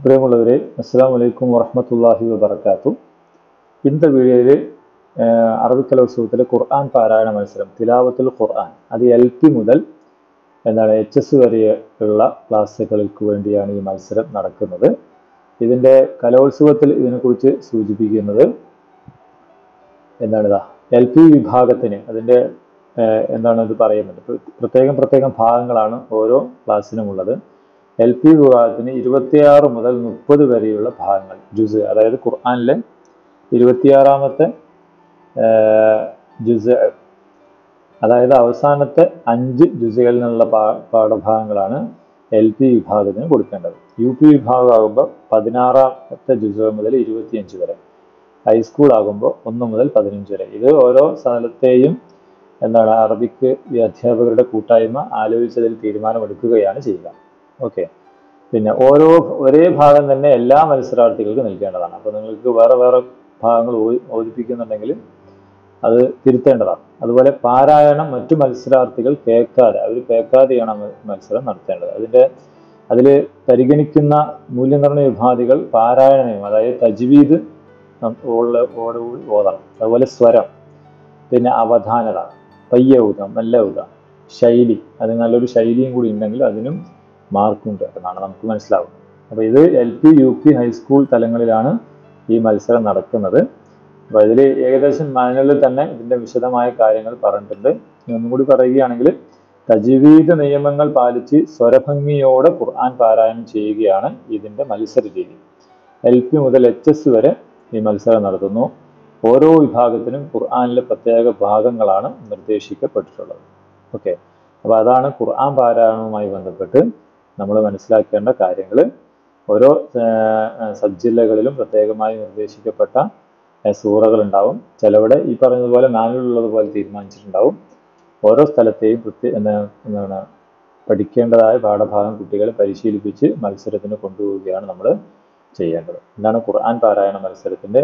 പ്രിയമുള്ളവരെ അസ്സാം വലൈക്കും വറഹമത്തല്ലാഹി വബർക്കാത്തു ഇന്നത്തെ വീഡിയോയിൽ അറബിക് കലോത്സവത്തിലെ ഖുർആൻ പാരായണ മത്സരം തിലാവത്തുൽ ഖുർആൻ അത് എൽ പി മുതൽ എന്താണ് എച്ച് എസ് വരെയുള്ള ക്ലാസ്സുകൾക്ക് വേണ്ടിയാണ് ഈ മത്സരം നടക്കുന്നത് ഇതിൻ്റെ കലോത്സവത്തിൽ ഇതിനെക്കുറിച്ച് സൂചിപ്പിക്കുന്നത് എന്താണ് ഇതാ എൽ പി വിഭാഗത്തിന് അതിൻ്റെ ഏഹ്, എന്താണ് ഇത് പറയുന്നത് പ്ര- പ്രത്യേകം പ്രത്യേകം ഭാഗങ്ങളാണ് ഓരോ ക്ലാസ്സിനുമുള്ളത് എൽ പി വിഭാഗത്തിന് ഇരുപത്തിയാറ് മുതൽ മുപ്പത് വരെയുള്ള ഭാഗങ്ങൾ ജുസ് അതായത് ഖുർആനിലെ ഇരുപത്തിയാറാമത്തെ ഏഹ്, ജുസ് അതായത് അവസാനത്തെ അഞ്ച് ജുസുകളിൽ നിന്നുള്ള പാ പാഠഭാഗങ്ങളാണ് എൽ പി വിഭാഗത്തിന് കൊടുക്കേണ്ടത് യു പി വിഭാഗമാകുമ്പോൾ പതിനാറാമത്തെ ജുസ് മുതൽ ഇരുപത്തിയഞ്ച് വരെ ഹൈസ്കൂൾ ആകുമ്പോൾ ഒന്ന് മുതൽ പതിനഞ്ച് വരെ ഇത് ഓരോ സ്ഥലത്തെയും എന്താണ് അറബിക്ക് ഈ അധ്യാപകരുടെ കൂട്ടായ്മ ആലോചിച്ചതിൽ തീരുമാനമെടുക്കുകയാണ് ചെയ്യുക ഓക്കെ പിന്നെ ഓരോ ഒരേ ഭാഗം തന്നെ എല്ലാ മത്സരാർത്ഥികൾക്കും നൽകേണ്ടതാണ് അപ്പോൾ നിങ്ങൾക്ക് വേറെ വേറെ ഭാഗങ്ങൾ ഓ- ഓദിപ്പിക്കുന്നുണ്ടെങ്കിൽ അത് തിരുത്തേണ്ടതാണ് അതുപോലെ പാരായണം മറ്റു മത്സരാർത്ഥികൾ കേൾക്കാതെ അവർ കേൾക്കാതെയാണ് ആ മ- മത്സരം നടത്തേണ്ടത് അതിൻ്റെ അതിൽ പരിഗണിക്കുന്ന മൂല്യനിർണ്ണയ ഉപാധികൾ പാരായണ നിയമം അതായത് തജ്വീദ് ഉള്ള ഓടുകൂടി ഓതണം അതുപോലെ സ്വരം പിന്നെ അവധാനത പയ്യ ഊതാം മെല്ലെ ഊതാം ശൈലി അത് നല്ലൊരു ശൈലിയും കൂടി ഉണ്ടെങ്കിൽ അതിനും മാർക്കുണ്ട് എന്നാണ് നമുക്ക് മനസ്സിലാവുന്നത് അപ്പോൾ ഇത് L P U P high school തലങ്ങളിലാണ് ഈ മത്സരം നടക്കുന്നത് അപ്പോൾ ഇതിൽ ഏകദേശം മാനുവലിൽ തന്നെ ഇതിൻ്റെ വിശദമായ കാര്യങ്ങൾ പറഞ്ഞിട്ടുണ്ട് ഇനി ഒന്നും കൂടി പറയുകയാണെങ്കിൽ തജ്വീദ് നിയമങ്ങൾ പാലിച്ച് സ്വരഭംഗിയോടെ ഖുർആൻ പാരായണം ചെയ്യുകയാണ് ഇതിൻ്റെ മത്സര രീതി എൽ പി മുതൽ എച്ച് എസ് വരെ ഈ മത്സരം നടത്തുന്നു ഓരോ വിഭാഗത്തിനും ഖുർആനിലെ പ്രത്യേക ഭാഗങ്ങളാണ് നിർദ്ദേശിക്കപ്പെട്ടിട്ടുള്ളത് ഓക്കെ അപ്പോൾ അതാണ് ഖുർആൻ പാരായണവുമായി ബന്ധപ്പെട്ട് നമ്മൾ മനസ്സിലാക്കേണ്ട കാര്യങ്ങൾ ഓരോ സബ് ജില്ലകളിലും പ്രത്യേകമായി നിർദ്ദേശിക്കപ്പെട്ട സൂറകൾ ഉണ്ടാവും ചിലവിടെ ഈ പറഞ്ഞതുപോലെ മാനുവൽ ഉള്ളതുപോലെ തീരുമാനിച്ചിട്ടുണ്ടാവും ഓരോ സ്ഥലത്തെയും പ്രത്യേക എന്താണ് പഠിക്കേണ്ടതായ പാഠഭാഗം കുട്ടികളെ പരിശീലിപ്പിച്ച് മത്സരത്തിന് കൊണ്ടുപോവുകയാണ് നമ്മൾ ചെയ്യേണ്ടത് ഇതാണ് ഖുർആൻ പാരായണ മത്സരത്തിൻ്റെ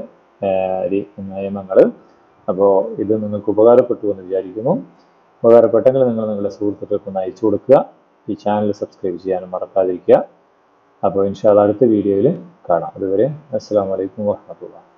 നിയമങ്ങൾ അപ്പോൾ ഇത് നിങ്ങൾക്ക് ഉപകാരപ്പെട്ടു എന്ന് വിചാരിക്കുന്നു ഉപകാരപ്പെട്ടെങ്കിൽ നിങ്ങൾ നിങ്ങളുടെ സുഹൃത്തുക്കൾക്ക് ഒന്ന് അയച്ചു കൊടുക്കുക ഈ ചാനൽ സബ്സ്ക്രൈബ് ചെയ്യാനും മറക്കാതിരിക്കുക അപ്പോൾ ഇൻഷാല്ല അടുത്ത വീഡിയോയിൽ കാണാം അതുവരെ അസ്സാം വലൈക്കും വാഹമത്തുള്ള